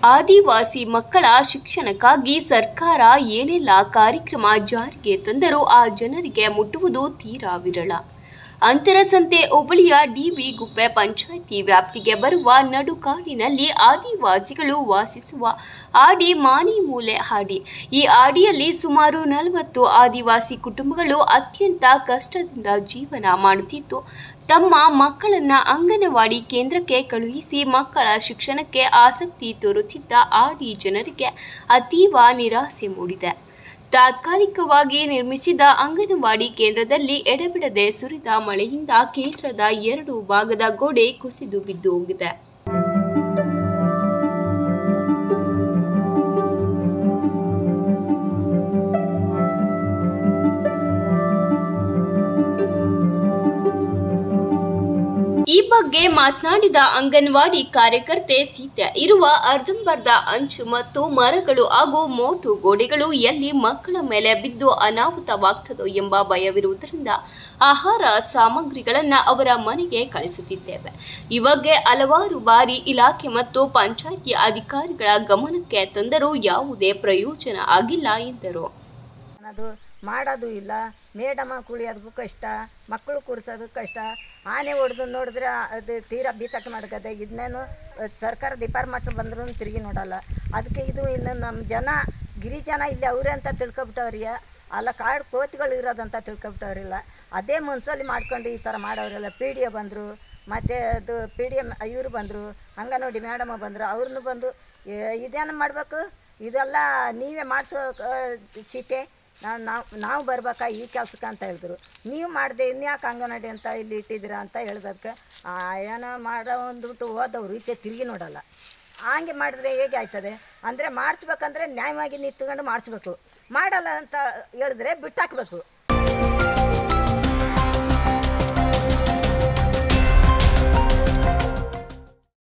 ಆದಿವಾಸಿ ಮಕ್ಕಳ ಶಿಕ್ಷಣಕ್ಕಾಗಿ ಸರ್ಕಾರ ಏನೆಲ್ಲ ಕಾರ್ಯಕ್ರಮ ಜಾರಿಗೆ ತಂದರೂ ಆ ಜನರಿಗೆ ಮುಟ್ಟುವುದು ತೀರಾ ವಿರಳ ಅಂತರಸಂತೆ ಹೋಬಳಿಯ ಡಿಬಿ ಗುಪ್ಪೆ ಪಂಚಾಯಿತಿ ವ್ಯಾಪ್ತಿಗೆ ಬರುವ ನಡುಕಾಡಿನಲ್ಲಿ ಆದಿವಾಸಿಗಳು ವಾಸಿಸುವ ಆಡಿ ಮಾನಿ ಮೂಲೆ ಹಾಡಿ ಈ ಆಡಿಯಲ್ಲಿ ಸುಮಾರು ನಲವತ್ತು ಆದಿವಾಸಿ ಕುಟುಂಬಗಳು ಅತ್ಯಂತ ಕಷ್ಟದಿಂದ ಜೀವನ ಮಾಡುತ್ತಿದ್ದು ತಮ್ಮ ಮಕ್ಕಳನ್ನ ಅಂಗನವಾಡಿ ಕೇಂದ್ರಕ್ಕೆ ಕಳುಹಿಸಿ ಮಕ್ಕಳ ಶಿಕ್ಷಣಕ್ಕೆ ಆಸಕ್ತಿ ತೋರುತ್ತಿದ್ದ ಆಡಿ ಜನರಿಗೆ ಅತೀವ ನಿರಾಸೆ ಮೂಡಿದೆ ತಾತ್ಕಾಲಿಕವಾಗಿ ನಿರ್ಮಿಸಿದ ಅಂಗನವಾಡಿ ಕೇಂದ್ರದಲ್ಲಿ ಎಡೆಬಿಡದೆ ಸುರಿದ ಮಳೆಯಿಂದ ಕೇಂದ್ರದ ಎರಡು ಭಾಗದ ಗೋಡೆ ಕುಸಿದು ಬಿದ್ದು ಹೋಗಿದೆ ಈ ಬಗ್ಗೆ ಮಾತನಾಡಿದ ಅಂಗನವಾಡಿ ಕಾರ್ಯಕರ್ತೆ ಸೀತೆ ಇರುವ ಅರ್ಧಂಬರ್ಧ ಅಂಚು ಮತ್ತು ಮರಗಳು ಹಾಗೂ ಮೋಟು ಗೋಡೆಗಳು ಎಲ್ಲಿ ಮಕ್ಕಳ ಮೇಲೆ ಬಿದ್ದು ಅನಾಹುತವಾಗ್ತದೋ ಎಂಬ ಭಯವಿರುವುದರಿಂದ ಆಹಾರ ಸಾಮಗ್ರಿಗಳನ್ನು ಅವರ ಮನೆಗೆ ಕಳಿಸುತ್ತಿದ್ದೇವೆ ಈ ಬಗ್ಗೆ ಹಲವಾರು ಬಾರಿ ಇಲಾಖೆ ಮತ್ತು ಪಂಚಾಯಿತಿ ಅಧಿಕಾರಿಗಳ ಗಮನಕ್ಕೆ ತಂದರೂ ಯಾವುದೇ ಪ್ರಯೋಜನ ಆಗಿಲ್ಲ ಎಂದರು ಅನ್ನೋದು ಮಾಡೋದು ಇಲ್ಲ ಮೇಡಮ ಕುಳಿಯೋದಕ್ಕೂ ಕಷ್ಟ ಮಕ್ಕಳು ಕೂರಿಸೋದು ಕಷ್ಟ ಆನೆ ಹೊಡೆದು ನೋಡಿದ್ರೆ ಅದು ತೀರಾ ಬೀತಕ್ಕೆ ಮಾಡ್ಕದೆ ಇದನ್ನೇನು ಸರ್ಕಾರ ಡಿಪಾರ್ಟ್ಮೆಂಟ್ ಬಂದರೂ ತಿರುಗಿ ನೋಡಲ್ಲ ಅದಕ್ಕೆ ಇದು ಇನ್ನು ನಮ್ಮ ಜನ ಗಿರಿಜನ ಇಲ್ಲಿ ಅವರೇ ಅಂತ ತಿಳ್ಕೊಬಿಟ್ಟವ್ರಿಯ ಅಲ್ಲ ಕಾಡು ಕೋತಿಗಳು ಇರೋದಂತ ತಿಳ್ಕೊಬಿಟ್ಟವ್ರಿಲ್ಲ ಅದೇ ಮುನ್ಸಲ್ಲಿ ಮಾಡ್ಕೊಂಡು ಈ ಥರ ಮಾಡೋರೆಲ್ಲ ಪಿ ಡಿ ಎ ಬಂದರು ಮತ್ತು ಅದು ಪಿ ಡಿ ಎಮ್ ಇವರು ಬಂದರು ಅಂಗನವಾಡಿ ಮೇಡಮ ಬಂದರು ಅವ್ರನ್ನೂ ಬಂದು ಏ- ಇದೇನು ಮಾಡಬೇಕು ಇದೆಲ್ಲ ನೀವೇ ಮಾಡಿಸೋ ಚೀತೆ ನಾವು ನಾವು ನಾವು ಬರ್ಬೇಕಾ ಈ ಕೆಲ್ಸಕ್ಕೆ ಅಂತ ಹೇಳಿದ್ರು ನೀವು ಮಾಡಿದೆ ಇನ್ಯಾಕೆ ಅಂಗನವಾಡಿ ಅಂತ ಇಲ್ಲಿ ಇಟ್ಟಿದ್ದೀರಾ ಅಂತ ಹೇಳಿದಕ್ಕೆ ಏನೋ ಮಾಡೋ ಅಂದ್ಬಿಟ್ಟು ಹೋದವ್ರು ಈಚೆ ತಿರುಗಿ ನೋಡಲ್ಲ ಹಂಗೆ ಮಾಡಿದ್ರೆ ಹೇಗೆ ಆಯ್ತದೆ ಅಂದರೆ ಮಾಡಿಸ್ಬೇಕಂದ್ರೆ ನ್ಯಾಯವಾಗಿ ನಿಂತ್ಕೊಂಡು ಮಾಡಿಸ್ಬೇಕು ಮಾಡಲ್ಲ ಅಂತ ಹೇಳಿದ್ರೆ ಬಿಟ್ಟಾಕ್ಬೇಕು